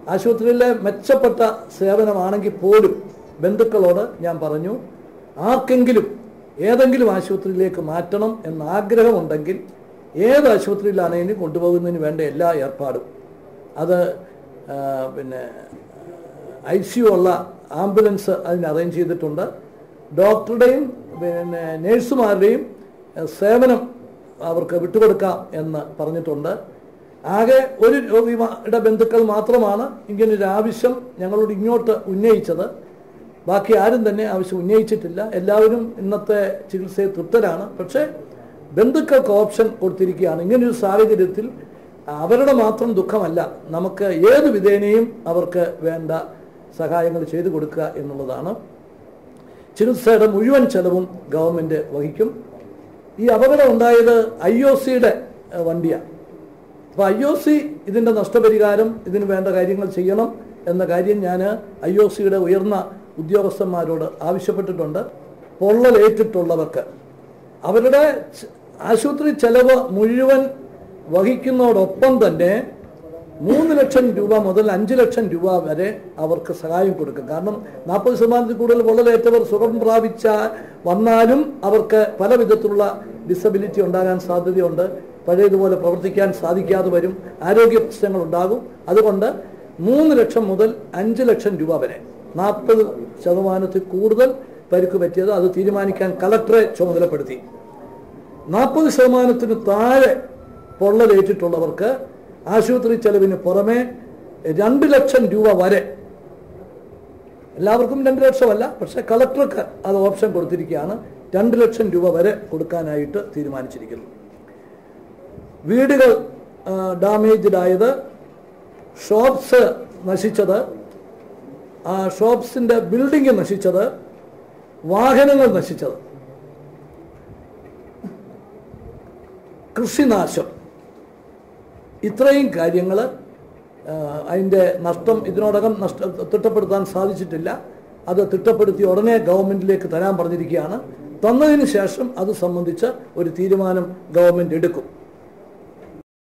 ആശുപത്രിയിലെ മെച്ചപ്പെട്ട സേവനമാണെങ്കിൽ പോലും ബന്ധുക്കളോട് ഞാൻ പറഞ്ഞു ആർക്കെങ്കിലും ഏതെങ്കിലും ആശുപത്രിയിലേക്ക് മാറ്റണം എന്ന ആഗ്രഹമുണ്ടെങ്കിൽ ഏത് ആശുപത്രിയിലാണെങ്കിലും കൊണ്ടുപോകുന്നതിന് വേണ്ട എല്ലാ ഏർപ്പാടും അത് ആ, പിന്നെ ഐ സി യു ഉള്ള ആംബുലൻസ് അതിന് അറേഞ്ച് ചെയ്തിട്ടുണ്ട് ഡോക്ടറുടെയും പിന്നെ നേഴ്സുമാരുടെയും എഹ്, സേവനം അവർക്ക് വിട്ടുകൊടുക്കാം എന്ന് പറഞ്ഞിട്ടുണ്ട് ആകെ ഒരു രോഗിയുടെ ബന്ധുക്കൾ മാത്രമാണ് ഇങ്ങനൊരു ആവശ്യം ഞങ്ങളോട് ഇങ്ങോട്ട് ഉന്നയിച്ചത് ബാക്കി ആരും തന്നെ ആവശ്യം ഉന്നയിച്ചിട്ടില്ല എല്ലാവരും ഇന്നത്തെ ചികിത്സയിൽ തൃപ്തരാണ് പക്ഷേ ബന്ധുക്കൾക്ക് ഓപ്ഷൻ കൊടുത്തിരിക്കുകയാണ് ഇങ്ങനൊരു സാഹചര്യത്തിൽ അവരുടെ മാത്രം ദുഃഖമല്ല നമുക്ക് ഏത് വിധേനയും അവർക്ക് വേണ്ട സഹായങ്ങൾ ചെയ്തു കൊടുക്കുക എന്നുള്ളതാണ് ചികിത്സയുടെ മുഴുവൻ ചെലവും ഗവൺമെന്റ് വഹിക്കും ഈ അപകടം ഉണ്ടായത് ഐ ഒ സിയുടെ വണ്ടിയാണ് അപ്പോൾ ഐ ഒ സി ഇതിൻ്റെ നഷ്ടപരിഹാരം ഇതിന് വേണ്ട കാര്യങ്ങൾ ചെയ്യണം എന്ന കാര്യം ഞാൻ ഐ ഒ സിയുടെ ഉയർന്ന ഉദ്യോഗസ്ഥന്മാരോട് ആവശ്യപ്പെട്ടിട്ടുണ്ട് പൊള്ളലേറ്റിട്ടുള്ളവർക്ക് അവരുടെ ച- ആശുപത്രി ചെലവ് മുഴുവൻ വഹിക്കുന്നതോടൊപ്പം തന്നെ മൂന്ന് ലക്ഷം രൂപ മുതൽ അഞ്ച് ലക്ഷം രൂപ വരെ അവർക്ക് സഹായം കൊടുക്കും കാരണം നാൽപ്പത് ശതമാനത്തിൽ കൂടുതൽ പൊള്ളലേറ്റവർ സുഖം പ്രാപിച്ച വന്നാലും അവർക്ക് പല വിധത്തിലുള്ള ഡിസബിലിറ്റി ഉണ്ടാകാൻ സാധ്യതയുണ്ട് പഴയതുപോലെ പ്രവർത്തിക്കാൻ സാധിക്കാതെ വരും ആരോഗ്യ പ്രശ്നങ്ങൾ ഉണ്ടാകും അതുകൊണ്ട് മൂന്ന് ലക്ഷം മുതൽ അഞ്ച് ലക്ഷം രൂപ വരെ നാൽപ്പത് ശതമാനത്തിൽ കൂടുതൽ പരിക്ക് പറ്റിയത് അത് തീരുമാനിക്കാൻ കളക്ടറെ ചുമതലപ്പെടുത്തി നാൽപ്പത് ശതമാനത്തിന് താഴെ പൊള്ളലേറ്റിട്ടുള്ളവർക്ക് ആശുപത്രി ചെലവിന് പുറമെ രണ്ട് ലക്ഷം രൂപ വരെ എല്ലാവർക്കും രണ്ട് ലക്ഷമല്ല പക്ഷെ കളക്ടർക്ക് അത് ഓപ്ഷൻ കൊടുത്തിരിക്കുകയാണ് രണ്ട് ലക്ഷം രൂപ വരെ കൊടുക്കാനായിട്ട് തീരുമാനിച്ചിരിക്കുന്നു വീടുകൾ ഡാമേജ്ഡ് ആയത് ഷോപ്സ് നശിച്ചത് ആ ഷോപ്സിന്റെ ബിൽഡിംഗ് നശിച്ചത് വാഹനങ്ങൾ നശിച്ചത് കൃഷിനാശം ഇത്രയും കാര്യങ്ങൾ അതിൻ്റെ നഷ്ടം ഇതിനോടകം നഷ്ട തിട്ടപ്പെടുത്താൻ സാധിച്ചിട്ടില്ല അത് തിട്ടപ്പെടുത്തി ഉടനെ ഗവൺമെന്റിലേക്ക് തരാൻ പറഞ്ഞിരിക്കുകയാണ് തന്നതിന് ശേഷം അത് സംബന്ധിച്ച് ഒരു തീരുമാനം ഗവൺമെന്റ് എടുക്കും